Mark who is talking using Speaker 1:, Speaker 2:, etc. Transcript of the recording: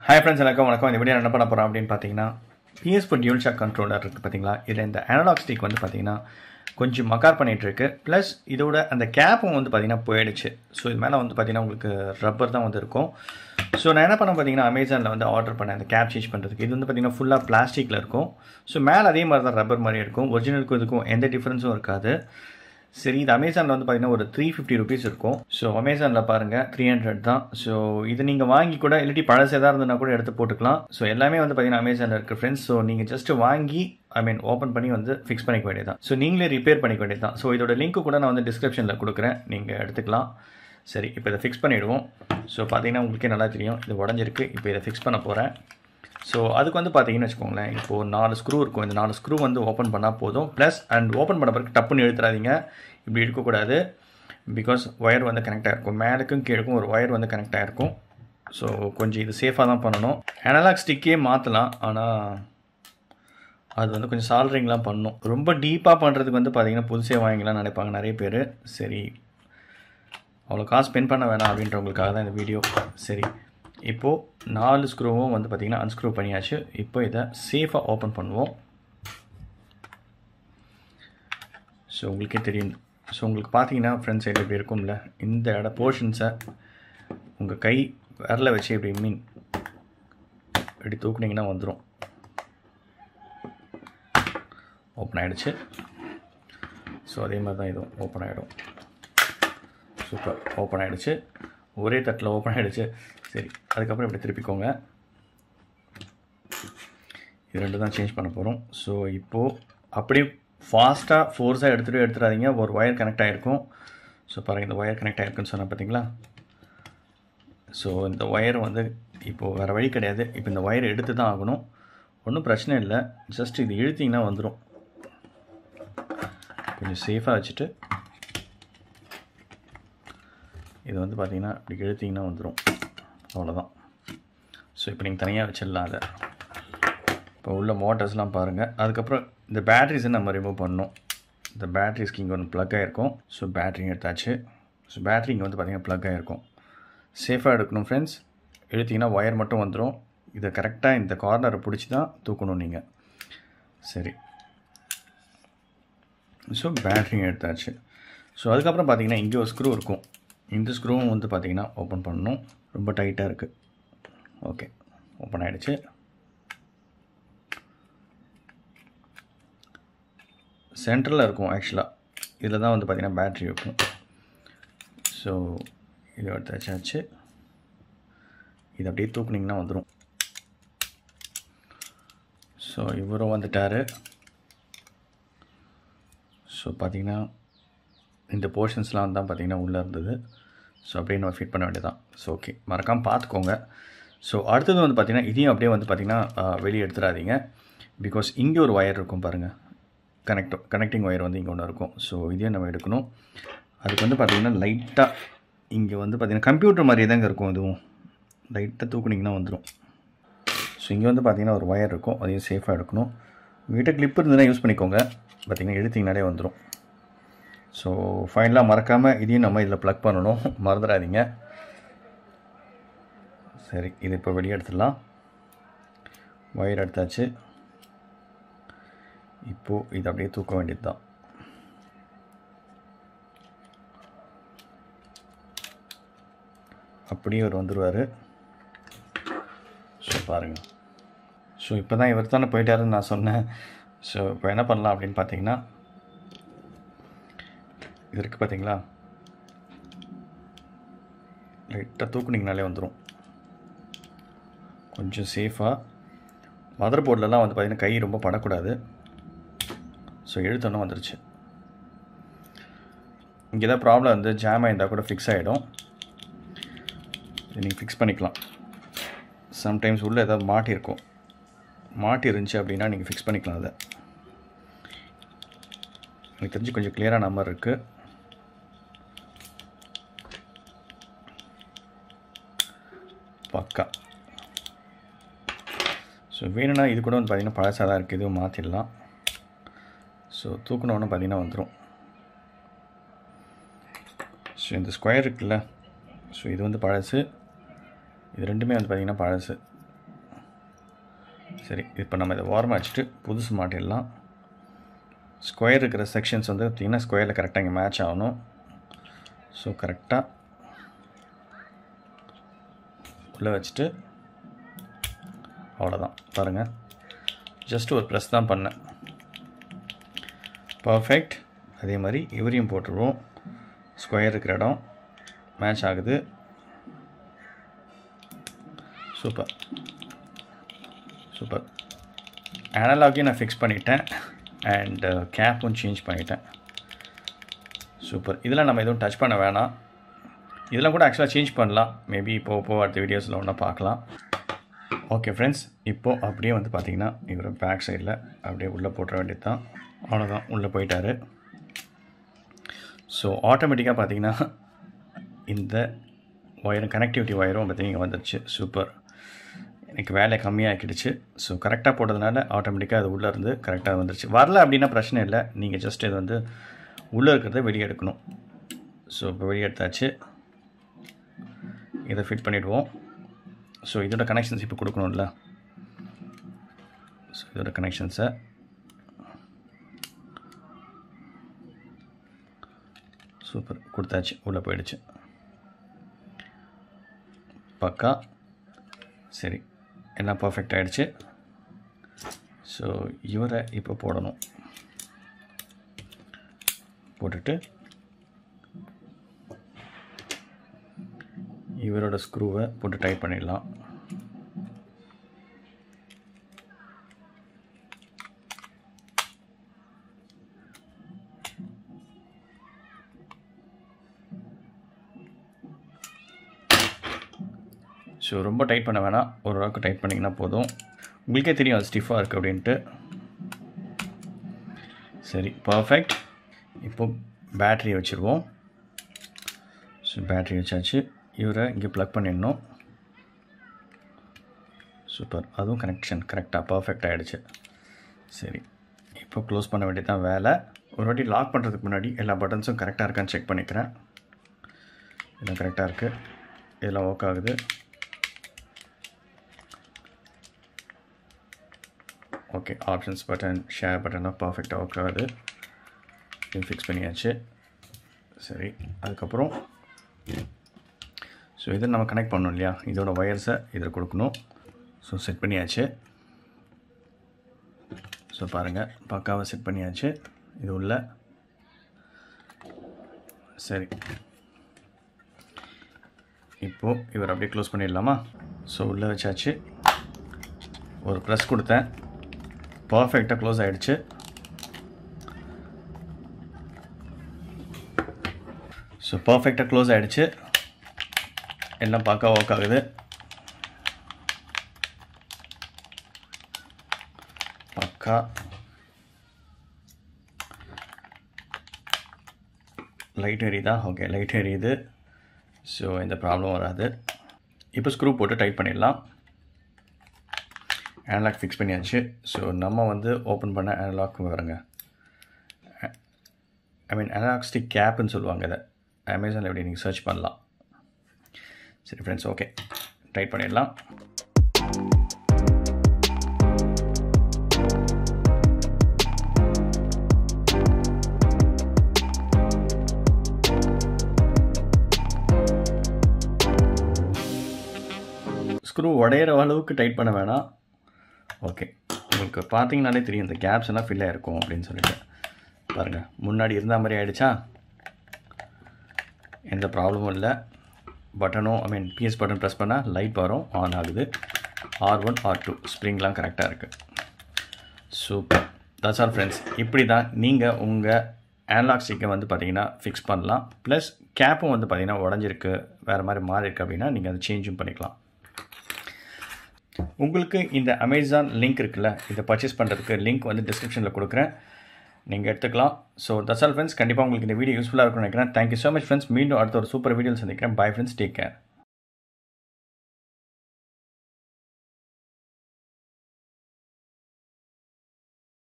Speaker 1: hi friends வணக்கம் வணக்கம் இந்த வீடியோ என்ன பண்ண போகிறோம் அப்படின்னு பார்த்தீங்கன்னா PS four DualShock controller இருக்குது பார்த்தீங்களா இதில் இந்த அனலாக் ஸ்டிக் வந்து பார்த்தீங்கன்னா கொஞ்சம் மக்கார் பண்ணிகிட்டு இருக்கு ப்ளஸ் இதோட அந்த கேப்பும் வந்து பார்த்தீங்கன்னா போயிடுச்சு ஸோ இது மேலே வந்து பார்த்தீங்கன்னா உங்களுக்கு ரப்பர் தான் வந்து இருக்கும் ஸோ நான் என்ன பண்ண பார்த்தீங்கன்னா அமேசானில் வந்து ஆர்டர் பண்ணேன் அந்த கேப் சேஞ்ச் பண்ணுறதுக்கு இது வந்து பார்த்தீங்கன்னா ஃபுல்லாக பிளாஸ்டிக்கில் இருக்கும் ஸோ மேலே அதே மாதிரி தான் ரப்பர் மாதிரி இருக்கும் ஒரிஜினலுக்கும் இதுக்கும் எந்த டிஃப்ரென்ஸும் இருக்காது சரி இது அமேசானில் வந்து பார்த்தீங்கன்னா ஒரு த்ரீ ஃபிஃப்டி ருபீஸ் இருக்கும் ஸோ அமேசானில் பாருங்கள் த்ரீ ஹண்ட்ரட் தான் ஸோ இது நீங்கள் வாங்கி கூட இல்லாட்டி பழசு எதாக இருந்ததுன்னா கூட எடுத்து போட்டுக்கலாம் ஸோ எல்லாமே வந்து பார்த்தீங்கன்னா அமேசானில் இருக்குது ஃப்ரெண்ட்ஸ் ஸோ நீங்கள் ஜஸ்ட் வாங்கி ஐ மீன் ஓப்பன் பண்ணி வந்து ஃபிக்ஸ் பண்ணிக்க வேண்டியதான் ஸோ நீங்களே ரிப்பேர் பண்ணிக்க வேண்டியது தான் ஸோ இதோட லிங்க்கு கூட நான் வந்து டிஸ்கிரிப்ஷனில் கொடுக்குறேன் நீங்கள் எடுத்துக்கலாம் சரி இப்போ இதை ஃபிக்ஸ் பண்ணிவிடுவோம் ஸோ பார்த்தீங்கன்னா உங்களுக்கே நல்லா தெரியும் இது உடஞ்சிருக்கு இப்போ இதை ஃபிக்ஸ் பண்ண போகிறேன் ஸோ அதுக்கு வந்து பார்த்தீங்கன்னு வச்சுக்கோங்களேன் இப்போது நாலு ஸ்க்ரூ இருக்கும் இந்த நாலு ஸ்க்ரூ வந்து ஓப்பன் பண்ணால் போதும் ப்ளஸ் அண்ட் ஓப்பன் பண்ண பிறகு டப்புன்னு இழுத்துறாதீங்க இப்படி இருக்கக்கூடாது பிகாஸ் ஒயர் வந்து கனெக்ட் ஆகிருக்கும் மேலுக்கும் கீழுக்கும் ஒரு ஒயர் வந்து கனெக்ட் ஆகிருக்கும் ஸோ கொஞ்சம் இது சேஃபாக தான் பண்ணணும் அனலாக் ஸ்டிக்கே மாற்றலாம் ஆனால் அது வந்து கொஞ்சம் சால்ரிங்லாம் பண்ணும் ரொம்ப டீப்பாக பண்ணுறதுக்கு வந்து பார்த்தீங்கன்னா புதுசே வாங்கிக்கலாம் நினைப்பாங்க நிறைய பேர் சரி அவ்வளோ காசு ஸ்பெண்ட் பண்ண வேணாம் அப்படின்றவங்களுக்காக தான் இந்த வீடியோ சரி இப்போது நாலு ஸ்க்ரூவும் வந்து பார்த்திங்கன்னா அன்ஸ்க்ரூ பண்ணியாச்சு இப்போ இதை சேஃபாக ஓப்பன் பண்ணுவோம் ஸோ உங்களுக்கே தெரியும் ஸோ உங்களுக்கு பார்த்தீங்கன்னா ஃப்ரண்ட் சைடு இப்படி இருக்கும்ல இந்த இட போர்ஷன்ஸை உங்கள் கை விரல வச்சு இப்படி மீன் இப்படி தூக்குனிங்கன்னா வந்துடும் ஓப்பன் ஆகிடுச்சு ஸோ அதே மாதிரி தான் இதுவும் ஓப்பன் ஆகிடும் சூப்பர் ஓப்பன் ஆகிடுச்சு ஒரே தட்டில் ஓப்பன் ஆகிடுச்சு சரி அதுக்கப்புறம் இப்படி திருப்பிக்கோங்க இது ரெண்டு தான் சேஞ்ச் பண்ண போகிறோம் ஸோ இப்போது அப்படியே ஃபாஸ்ட்டாக ஃபோர்ஸாக எடுத்துகிட்டு எடுத்துடாதீங்க ஒரு ஒயர் கனெக்ட் ஆகிருக்கும் ஸோ பாருங்கள் இந்த ஒயர் கனெக்ட் ஆகிருக்குன்னு சொன்னால் பார்த்தீங்களா ஸோ இந்த ஒயர் வந்து இப்போது வேறு வழி கிடையாது இப்போ இந்த ஒயர் எடுத்து தான் ஆகணும் ஒன்றும் பிரச்சனை இல்லை ஜஸ்ட் இது இழுத்திங்கன்னா வந்துடும் கொஞ்சம் சேஃபாக வச்சுட்டு இது வந்து பார்த்திங்கன்னா இப்படி இழுத்திங்கன்னா வந்துடும் அவ்வளோதான் ஸோ இப்போ நீங்கள் தனியாக வச்சிடலாம் அதை இப்போ உள்ள மோட்டர்ஸ்லாம் பாருங்கள் அதுக்கப்புறம் இந்த பேட்ரிஸை நம்ம ரிமூவ் பண்ணணும் இந்த பேட்ரிஸ்க்கு இங்கே ஒன்று ப்ளக் ஆகிருக்கும் ஸோ பேட்ரி எடுத்தாச்சு ஸோ பேட்ரி இங்கே வந்து பார்த்திங்கன்னா ப்ளக் ஆகிருக்கும் சேஃபாக எடுக்கணும் ஃப்ரெண்ட்ஸ் இழுத்திங்கன்னா ஒயர் மட்டும் வந்துடும் இதை கரெக்டாக இந்த கார்னரை பிடிச்சி தான் தூக்கணும் நீங்கள் சரி ஸோ பேட்ரி எடுத்தாச்சு ஸோ அதுக்கப்புறம் பார்த்தீங்கன்னா இங்கே ஒரு ஸ்க்ரூ இருக்கும் இந்த ஸ்க்ரூவும் வந்து பார்த்திங்கன்னா ஓப்பன் பண்ணணும் ரொம்ப டைட்டாக இருக்குது ஓகே ஓப்பன் ஆகிடுச்சு சென்டரில் இருக்கும் ஆக்சுவலாக இதில் தான் வந்து பார்த்திங்கன்னா பேட்ரி இருக்கும் ஸோ இது எடுத்தாச்சாச்சு இது அப்படியே தூக்குனிங்கன்னா வந்துடும் ஸோ இவரும் வந்துட்டார் ஸோ பார்த்திங்கன்னா இந்த போர்ஷன்ஸ்லாம் தான் பார்த்திங்கன்னா உள்ளே இருந்தது ஸோ அப்படியே நம்ம ஃபிட் பண்ண வேண்டியதான் ஸோ ஓகே மறக்காமல் பார்த்துக்கோங்க ஸோ அடுத்தது வந்து பார்த்திங்கன்னா இதையும் அப்படியே வந்து பார்த்திங்கன்னா வெளியே எடுத்துடாதீங்க பிகாஸ் இங்கே ஒரு ஒயர் இருக்கும் பாருங்கள் கனெக்ட் கனெக்டிங் ஒயர் வந்து இங்கே ஒன்று இருக்கும் ஸோ இதையும் நம்ம எடுக்கணும் அதுக்கு வந்து பார்த்திங்கன்னா லைட்டாக இங்கே வந்து பார்த்திங்கன்னா கம்ப்யூட்டர் மாதிரி தாங்க இருக்கும் இதுவும் லைட்டாக தூக்குனிங்கன்னா வந்துடும் ஸோ இங்கே வந்து பார்த்திங்கன்னா ஒரு ஒயர் இருக்கும் அதையும் சேஃபாக எடுக்கணும் உங்கள்கிட்ட கிளிப் இருந்ததுன்னா யூஸ் பண்ணிக்கோங்க பார்த்திங்கன்னா எடுத்திங்கனாலே வந்துடும் ஸோ ஃபைனலாக மறக்காமல் இதையும் நம்ம இதில் ப்ளக் பண்ணணும் மறந்துடாதீங்க சரி இது இப்போ வெளியே எடுத்துடலாம் ஒயர் எடுத்தாச்சு இப்போது இது அப்படியே தூக்க வேண்டியது தான் அப்படியே அவர் வந்துடுவார் ஸோ பாருங்கள் ஸோ இப்போ தான் இவர் தானே போயிட்டாருன்னு நான் சொன்னேன் ஸோ இப்போ என்ன பண்ணலாம் அப்படின்னு பார்த்தீங்கன்னா இது இருக்குது பார்த்தீங்களா லைட்டாக தூக்குனிங்கனாலே வந்துடும் கொஞ்சம் சேஃபாக மதர் போர்ட்லலாம் வந்து பார்த்திங்கன்னா கை ரொம்ப படக்கூடாது ஸோ எழுத்தொன்னும் வந்துருச்சு இங்கே தான் ப்ராப்ளம் வந்து ஜாம் ஆயிருந்தால் கூட ஃபிக்ஸ் ஆகிடும் நீங்கள் ஃபிக்ஸ் பண்ணிக்கலாம் சம்டைம்ஸ் உள்ளே ஏதாவது மாட்டியிருக்கும் மாட்டி இருந்துச்சு அப்படின்னா நீங்கள் ஃபிக்ஸ் பண்ணிக்கலாம் அதை எனக்கு தெரிஞ்சு கொஞ்சம் கிளியராக நம்பர் இருக்குது பக்கா ஸோ வேணும்னா இது கூட வந்து பார்த்திங்கன்னா பழசாக தான் இருக்குது இதுவும் மாற்றிடலாம் ஸோ தூக்கணுன்னு பார்த்திங்கன்னா வந்துடும் ஸோ இந்த ஸ்கொயர் இருக்குல்ல ஸோ இது வந்து பழசு இது ரெண்டுமே வந்து பார்த்திங்கன்னா பழசு சரி இப்போ நம்ம இதை ஓரமாக வச்சுட்டு புதுசு மாட்டிடலாம் ஸ்கொயர் இருக்கிற செக்ஷன்ஸ் வந்து பார்த்திங்கன்னா ஸ்கொயரில் கரெக்டாக இங்கே மேட்ச் ஆகணும் ஸோ கரெக்டாக உள்ளே வச்சுட்டு அவ்வளோதான் பாருங்கள் ஜஸ்ட் ஒரு ப்ரெஸ் தான் பண்ணேன் பர்ஃபெக்ட் அதே மாதிரி இவரையும் போட்டுருவோம் ஸ்கொயர் இருக்கிற இடம் மேட்ச் ஆகுது சூப்பர் சூப்பர் அனலாகையும் நான் ஃபிக்ஸ் பண்ணிட்டேன் அண்ட் கேப்பும் சேஞ்ச் பண்ணிட்டேன் சூப்பர் இதெல்லாம் நம்ம எதுவும் டச் பண்ண வேணாம் இதெல்லாம் கூட ஆக்சுவலாக சேஞ்ச் பண்ணலாம் மேபி இப்போ போக அடுத்த வீடியோஸில் ஒன்றா பார்க்கலாம் ஓகே ஃப்ரெண்ட்ஸ் இப்போது அப்படியே வந்து பார்த்திங்கன்னா இவர் பேக் சைடில் அப்படியே உள்ளே போட்டுற வேண்டியது தான் அவ்வளோதான் உள்ளே போயிட்டார் ஸோ ஆட்டோமேட்டிக்காக பார்த்தீங்கன்னா இந்த ஒயரும் கனெக்டிவிட்டி ஒயரும் பார்த்தீங்கன்னா வந்துடுச்சு சூப்பர் எனக்கு வேலை கம்மியாகிடுச்சு ஸோ கரெக்டாக போட்டதுனால ஆட்டோமேட்டிக்காக அது உள்ளே இருந்து கரெக்டாக வந்துருச்சு வரல அப்படின்னா பிரச்சனை இல்லை நீங்கள் ஜஸ்ட் இது வந்து உள்ளே இருக்கிறத வெளியே எடுக்கணும் ஸோ இப்போ வெளியே எடுத்தாச்சு இதை ஃபிட் பண்ணிவிடுவோம் ஸோ இதோட கனெக்ஷன்ஸ் இப்போ கொடுக்கணும்ல ஸோ இதோட கனெக்ஷன்ஸை சூப்பர் கொடுத்தாச்சு உள்ளே போயிடுச்சு பக்கா சரி எல்லாம் பர்ஃபெக்ட் ஆகிடுச்சு ஸோ இவரை இப்போ போடணும் போட்டுட்டு இவரோட ஸ்க்ரூவை போட்டு டைட் பண்ணிடலாம் ஸோ ரொம்ப டைட் பண்ண வேணாம் ஓரளவுக்கு டைட் பண்ணிங்கன்னா போதும் உங்களுக்கே தெரியும் அது ஸ்டிஃபாக இருக்குது அப்படின்ட்டு சரி பர்ஃபெக்ட் இப்போ பேட்ரி வச்சுருவோம் ஸோ பேட்ரி வச்சாச்சு இவரை இங்கே ப்ளக் பண்ணிடணும் சூப்பர் அதுவும் கனெக்ஷன் கரெக்டாக பர்ஃபெக்ட் ஆகிடுச்சு சரி இப்போ க்ளோஸ் பண்ண வேண்டியது தான் வேலை ஒரு வாட்டி லாக் பண்ணுறதுக்கு முன்னாடி எல்லா பட்டன்ஸும் கரெக்டாக இருக்கான்னு செக் பண்ணிக்கிறேன் இதெல்லாம் கரெக்டாக இருக்குது இதெல்லாம் ஒர்க் ஆகுது ஓகே ஆப்ஷன்ஸ் பட்டன் ஷேர் பட்டன்லாம் பர்ஃபெக்டாக ஒர்க் ஆகுது இது ஃபிக்ஸ் பண்ணியாச்சு சரி அதுக்கப்புறம் ஸோ இதை நம்ம கனெக்ட் பண்ணணும் இல்லையா இதோட ஒயர்ஸை இதில் கொடுக்கணும் ஸோ செட் பண்ணியாச்சு ஸோ பாருங்கள் பக்காவாக செட் பண்ணியாச்சு இது உள்ள சரி இப்போது இவர் அப்படியே க்ளோஸ் பண்ணிடலாமா ஸோ உள்ளே வச்சாச்சு ஒரு ப்ரெஸ் கொடுத்தேன் பர்ஃபெக்டாக க்ளோஸ் ஆகிடுச்சு ஸோ பர்ஃபெக்டாக க்ளோஸ் ஆகிடுச்சு எல்லாம் பார்க்க ஒர்க் ஆகுது பக்கா லைட் எரியுதா ஓகே லைட் எரியுது ஸோ எந்த ப்ராப்ளம் வராது இப்போ ஸ்க்ரூ போட்டு டைட் பண்ணிடலாம் அனலாக் ஃபிக்ஸ் பண்ணியாச்சு ஸோ நம்ம வந்து ஓப்பன் பண்ண அனலாக் வருங்க ஐ மீன் அனலாக் ஸ்டிக் கேப்புன்னு சொல்லுவாங்க இதை அமேசானில் எப்படி நீங்கள் சர்ச் பண்ணலாம் சரி ஃப்ரெண்ட்ஸ் ஓகே டைட் பண்ணிடலாம் ஸ்க்ரூ உடையிற அளவுக்கு டைட் பண்ண வேணாம் ஓகே உங்களுக்கு பார்த்தீங்கனாலே தெரியும் இந்த கேப்ஸ் எல்லாம் ஃபில் ஆகிருக்கும் அப்படின்னு சொல்லிட்டு பாருங்கள் முன்னாடி இருந்த மாதிரி ஆகிடுச்சா எந்த ப்ராப்ளமும் இல்லை பட்டனும் I mean PS button press பண்ணால் லைட் வரும் ஆன் ஆகுது ஆர் ஒன் ஆர் டூ ஸ்ப்ரிங்லாம் கரெக்டாக இருக்குது சூப்பர் தட்ஸ் ஆல் ஃப்ரெண்ட்ஸ் இப்படி தான் நீங்கள் உங்கள் அனலாக் ஸ்டிக்கை வந்து பார்த்தீங்கன்னா ஃபிக்ஸ் பண்ணலாம் ப்ளஸ் கேப்பும் வந்து பார்த்தீங்கன்னா உடஞ்சிருக்கு வேறு மாதிரி மாறி இருக்குது அப்படின்னா நீங்கள் அதை சேஞ்சும் பண்ணிக்கலாம் உங்களுக்கு இந்த அமேசான் லிங்க் இருக்குல்ல இதை பர்ச்சேஸ் பண்ணுறதுக்கு லிங்க் வந்து டிஸ்கிரிப்ஷனில் கொடுக்குறேன் நீங்கள் எடுத்துக்கலாம் ஸோ தட்ஸ் ஆல் ஃப்ரெண்ட்ஸ் கண்டிப்பாக உங்களுக்கு இந்த வீடியோ யூஸ்ஃபுல்லாக இருக்கும்னு நினைக்கிறேன் தேங்க்யூ ஸோ மச் ஃப்ரெண்ட்ஸ் மீண்டும் அடுத்த ஒரு சூப்பர் வீடியோ சந்திக்கிறேன் பை ஃப்ரெண்ட்ஸ் டேக் கேர்